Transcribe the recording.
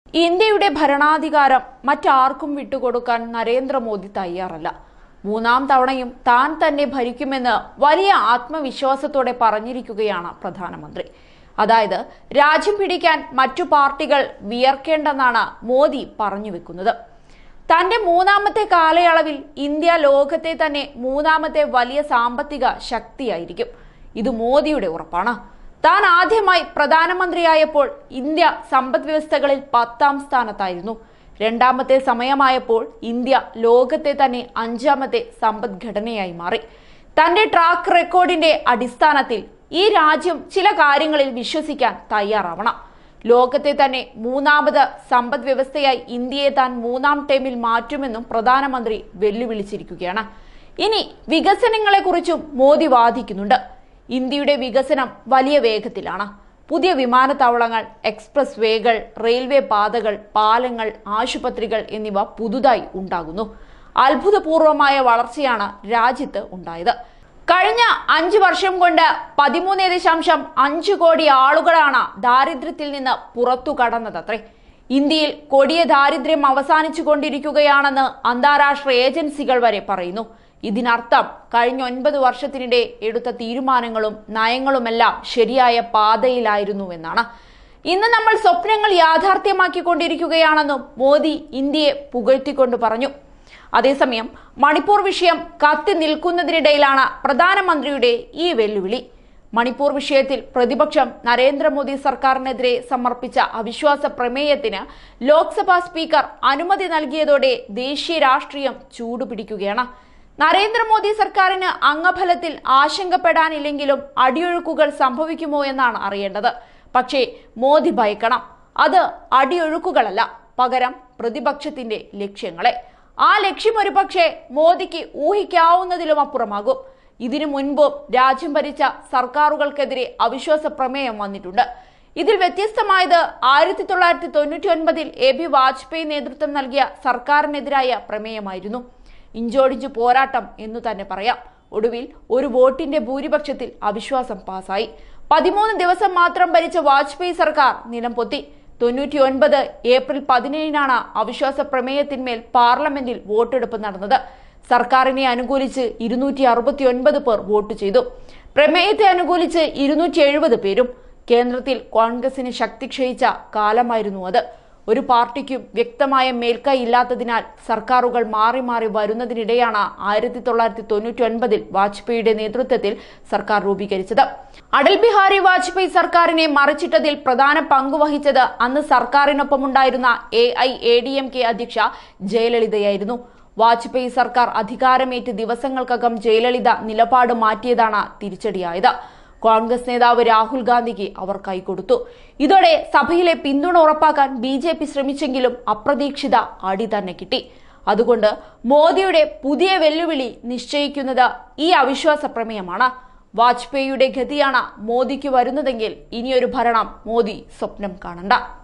ഇന്ത്യയുടെ ഭരണാധികാരം മറ്റാർക്കും വിട്ടുകൊടുക്കാൻ നരേന്ദ്രമോദി തയ്യാറല്ല മൂന്നാം തവണയും താൻ തന്നെ ഭരിക്കുമെന്ന് വലിയ ആത്മവിശ്വാസത്തോടെ പറഞ്ഞിരിക്കുകയാണ് പ്രധാനമന്ത്രി അതായത് രാജ്യം പിടിക്കാൻ മറ്റു പാർട്ടികൾ വിയർക്കേണ്ടെന്നാണ് മോദി പറഞ്ഞു വെക്കുന്നത് തന്റെ മൂന്നാമത്തെ കാലയളവിൽ ഇന്ത്യ ലോകത്തെ തന്നെ മൂന്നാമത്തെ വലിയ സാമ്പത്തിക ശക്തിയായിരിക്കും ഇത് മോദിയുടെ ഉറപ്പാണ് താൻ ആദ്യമായി പ്രധാനമന്ത്രിയായപ്പോൾ ഇന്ത്യ സമ്പദ് വ്യവസ്ഥകളിൽ പത്താം സ്ഥാനത്തായിരുന്നു രണ്ടാമത്തെ സമയമായപ്പോൾ ഇന്ത്യ ലോകത്തെ തന്നെ അഞ്ചാമത്തെ സമ്പദ്ഘടനയായി മാറി തന്റെ ട്രാക്ക് റെക്കോർഡിന്റെ അടിസ്ഥാനത്തിൽ ഈ രാജ്യം ചില കാര്യങ്ങളിൽ വിശ്വസിക്കാൻ തയ്യാറാവണം ലോകത്തെ തന്നെ മൂന്നാമത് സമ്പദ് വ്യവസ്ഥയായി ഇന്ത്യയെ താൻ മൂന്നാം ടൈമിൽ മാറ്റുമെന്നും പ്രധാനമന്ത്രി വെല്ലുവിളിച്ചിരിക്കുകയാണ് ഇനി വികസനങ്ങളെക്കുറിച്ചും മോദി വാദിക്കുന്നുണ്ട് ഇന്ത്യയുടെ വികസനം വലിയ വേഗത്തിലാണ് പുതിയ വിമാനത്താവളങ്ങൾ എക്സ്പ്രസ് വേകൾ റെയിൽവേ പാതകൾ പാലങ്ങൾ ആശുപത്രികൾ എന്നിവ പുതുതായി ഉണ്ടാകുന്നു അത്ഭുതപൂർവമായ വളർച്ചയാണ് രാജ്യത്ത് ഉണ്ടായത് കഴിഞ്ഞ അഞ്ചു വർഷം കൊണ്ട് പതിമൂന്ന് ദശാംശം അഞ്ച് കോടി ആളുകളാണ് ദാരിദ്ര്യത്തിൽ നിന്ന് പുറത്തു കടന്നതത്രേ ഇന്ത്യയിൽ കൊടിയ ദാരിദ്ര്യം അവസാനിച്ചു കൊണ്ടിരിക്കുകയാണെന്ന് അന്താരാഷ്ട്ര ഏജൻസികൾ വരെ പറയുന്നു ഇതിനർത്ഥം കഴിഞ്ഞ ഒൻപത് വർഷത്തിനിടെ എടുത്ത തീരുമാനങ്ങളും നയങ്ങളുമെല്ലാം ശരിയായ പാതയിലായിരുന്നുവെന്നാണ് ഇന്ന് നമ്മൾ സ്വപ്നങ്ങൾ യാഥാർത്ഥ്യമാക്കിക്കൊണ്ടിരിക്കുകയാണെന്നും മോദി ഇന്ത്യയെ പുകഴ്ത്തിക്കൊണ്ട് പറഞ്ഞു അതേസമയം മണിപ്പൂർ വിഷയം കത്തി നിൽക്കുന്നതിനിടയിലാണ് പ്രധാനമന്ത്രിയുടെ ഈ വെല്ലുവിളി മണിപ്പൂർ വിഷയത്തിൽ പ്രതിപക്ഷം നരേന്ദ്രമോദി സർക്കാരിനെതിരെ സമർപ്പിച്ച അവിശ്വാസ പ്രമേയത്തിന് ലോക്സഭാ സ്പീക്കർ അനുമതി നൽകിയതോടെ ദേശീയ രാഷ്ട്രീയം ചൂടുപിടിക്കുകയാണ് നരേന്ദ്രമോദി സർക്കാരിന് അംഗഫലത്തിൽ ആശങ്കപ്പെടാനില്ലെങ്കിലും അടിയൊഴുക്കുകൾ സംഭവിക്കുമോ എന്നാണ് അറിയേണ്ടത് പക്ഷേ മോദി ഭയക്കണം അത് അടിയൊഴുക്കുകളല്ല പകരം പ്രതിപക്ഷത്തിന്റെ ലക്ഷ്യങ്ങളെ ആ ലക്ഷ്യം ഒരുപക്ഷെ മോദിക്ക് ഊഹിക്കാവുന്നതിലും അപ്പുറമാകും ഇതിനു മുൻപും രാജ്യം ഭരിച്ച സർക്കാരുകൾക്കെതിരെ അവിശ്വാസ പ്രമേയം വന്നിട്ടുണ്ട് ഇതിൽ വ്യത്യസ്തമായത് ആയിരത്തി തൊള്ളായിരത്തി തൊണ്ണൂറ്റി ഒൻപതിൽ എ ബി വാജ്പേയി നേതൃത്വം നൽകിയ സർക്കാരിനെതിരായ പ്രമേയമായിരുന്നു ഇഞ്ചോടിഞ്ച് പോരാട്ടം എന്നു തന്നെ പറയാം ഒടുവിൽ ഒരു വോട്ടിന്റെ ഭൂരിപക്ഷത്തിൽ അവിശ്വാസം പാസായി പതിമൂന്ന് ദിവസം മാത്രം ഭരിച്ച വാജ്പേയി സർക്കാർ നിലം പൊത്തി തൊണ്ണൂറ്റി ഒൻപത് ഏപ്രിൽ പതിനേഴിനാണ് അവിശ്വാസ പ്രമേയത്തിന്മേൽ പാർലമെന്റിൽ വോട്ടെടുപ്പ് നടന്നത് സർക്കാരിനെ അനുകൂലിച്ച് ഇരുന്നൂറ്റി അറുപത്തി ഒൻപത് പേർ വോട്ട് ചെയ്തു പ്രമേയത്തെ അനുകൂലിച്ച് ഇരുന്നൂറ്റി എഴുപത് പേരും കേന്ദ്രത്തിൽ കോൺഗ്രസിന് ശക്തി ക്ഷയിച്ച കാലമായിരുന്നു അത് ഒരു പാർട്ടിക്കും വ്യക്തമായ മേൽക്കൈ ഇല്ലാത്തതിനാൽ സർക്കാരുകൾ മാറി മാറി വരുന്നതിനിടെയാണ് ആയിരത്തി തൊള്ളായിരത്തി തൊണ്ണൂറ്റി ഒൻപതിൽ വാജ്പേയിയുടെ നേതൃത്വത്തിൽ സർക്കാർ രൂപീകരിച്ചത് അടൽ ബിഹാരി വാജ്പേയി സർക്കാരിനെ മറിച്ചിട്ടതിൽ പ്രധാന പങ്ക് വഹിച്ചത് അന്ന് സർക്കാരിനൊപ്പമുണ്ടായിരുന്ന A I A D M K അധ്യക്ഷ ജയലളിതയായിരുന്നു വാജ്പേയി സർക്കാർ അധികാരമേറ്റ് ദിവസങ്ങൾക്കകം ജയലളിത നിലപാട് മാറ്റിയതാണ് തിരിച്ചടിയായത് കോൺഗ്രസ് നേതാവ് രാഹുൽ ഗാന്ധിക്ക് അവർ കൈകൊടുത്തു ഇതോടെ സഭയിലെ പിന്തുണ ഉറപ്പാക്കാൻ ബി ജെ പി ശ്രമിച്ചെങ്കിലും അപ്രതീക്ഷിത അടി തന്നെ കിട്ടി അതുകൊണ്ട് മോദിയുടെ പുതിയ വെല്ലുവിളി നിശ്ചയിക്കുന്നത് ഈ അവിശ്വാസ പ്രമേയമാണ് വാജ്പേയിയുടെ ഗതിയാണ് മോദിക്ക് വരുന്നതെങ്കിൽ ഇനിയൊരു ഭരണം മോദി സ്വപ്നം കാണണ്ട